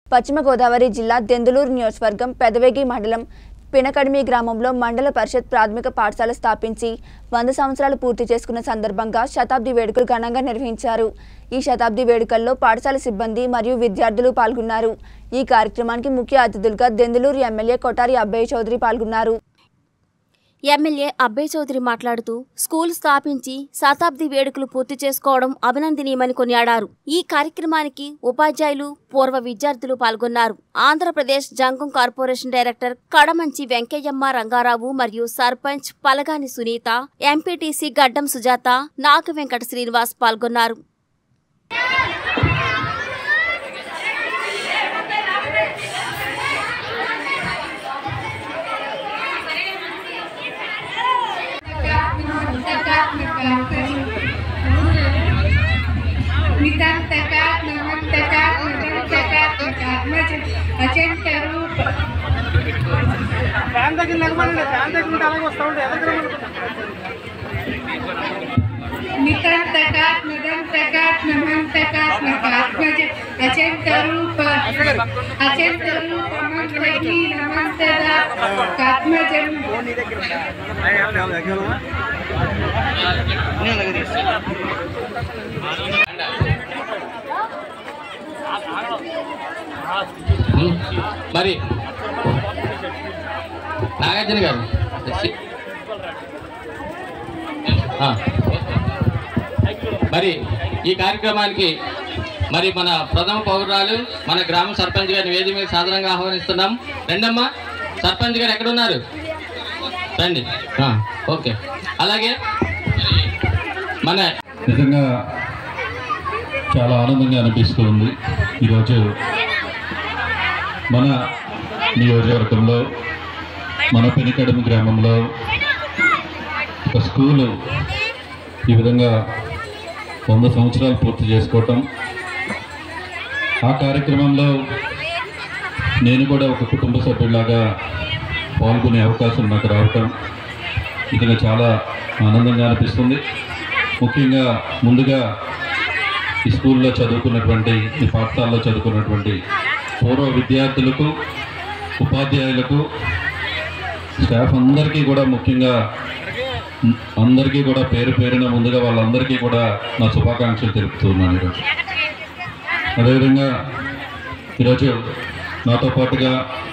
పశ్చిమ గోదావరి జిల్లా దెందులూరు నియోజకవర్గం పెదవేగి మండలం పినకడిమి గ్రామంలో మండల పరిషత్ ప్రాథమిక పాఠశాల స్థాపించి వంద సంవత్సరాలు పూర్తి చేసుకున్న సందర్భంగా శతాబ్ది వేడుకలు ఘనంగా నిర్వహించారు ఈ శతాబ్ది వేడుకల్లో పాఠశాల సిబ్బంది మరియు విద్యార్థులు పాల్గొన్నారు ఈ కార్యక్రమానికి ముఖ్య అతిథులుగా దెందులూరు ఎమ్మెల్యే కొటారి అబ్బయ్య చౌదరి పాల్గొన్నారు ఎమ్మెల్యే అబ్బయ్ చౌదరి మాట్లాడుతూ స్కూల్ స్థాపించి శతాబ్ది వేడుకలు పూర్తి చేసుకోవడం అభినందనీయమని కొనియాడారు ఈ కార్యక్రమానికి ఉపాధ్యాయులు పూర్వ విద్యార్థులు పాల్గొన్నారు ఆంధ్రప్రదేశ్ జంగం కార్పొరేషన్ డైరెక్టర్ కడమంచి వెంకయ్యమ్మ రంగారావు మరియు సర్పంచ్ పలగాని సునీత ఎంపీటీసీ గడ్డం సుజాత నాగ వెంకట శ్రీనివాస్ పాల్గొన్నారు అచంత రూప ఫ్యాన్ దగ్గర నిలబడండి ఫ్యాన్ దగ్గర ఉంటే అలాగే వస్తూ ఉంటాయి ఎక్కడ నికంతకాత్మదంతకాత్మకాత్మజ అచంత రూప అచంత రూప మంత్రహీన మంతదా కాత్మజం మరి నాగార్జున గారు ఆ. మరి ఈ కార్యక్రమానికి మరి మన ప్రథమ పౌరురాలు మన గ్రామ సర్పంచ్ గారిని వేది మీద సాధారణంగా ఆహ్వానిస్తున్నాం రెండమ్మా సర్పంచ్ గారు ఎక్కడ ఉన్నారు రండి ఆ, ఓకే అలాగే మన నిజంగా చాలా ఆనందంగా అనిపిస్తూ ఉంది ఈరోజు మన నియోజకవర్గంలో మన పెనికడమి గ్రామంలో ఒక స్కూలు ఈ విధంగా వంద సంవత్సరాలు పూర్తి చేసుకోవటం ఆ కార్యక్రమంలో నేను కూడా ఒక కుటుంబ సభ్యులాగా పాల్గొనే అవకాశం నాకు రావటం నిజంగా చాలా ఆనందంగా అనిపిస్తుంది ముఖ్యంగా ముందుగా ఈ స్కూల్లో చదువుకున్నటువంటి ఈ పాఠశాలలో చదువుకున్నటువంటి పూర్వ విద్యార్థులకు ఉపాధ్యాయులకు స్టాఫ్ అందరికీ కూడా ముఖ్యంగా అందరికీ కూడా పేరు పేరున ముందుగా వాళ్ళందరికీ కూడా నా శుభాకాంక్షలు తెలుపుతున్నాను ఈరోజు అదేవిధంగా ఈరోజు నాతో పాటుగా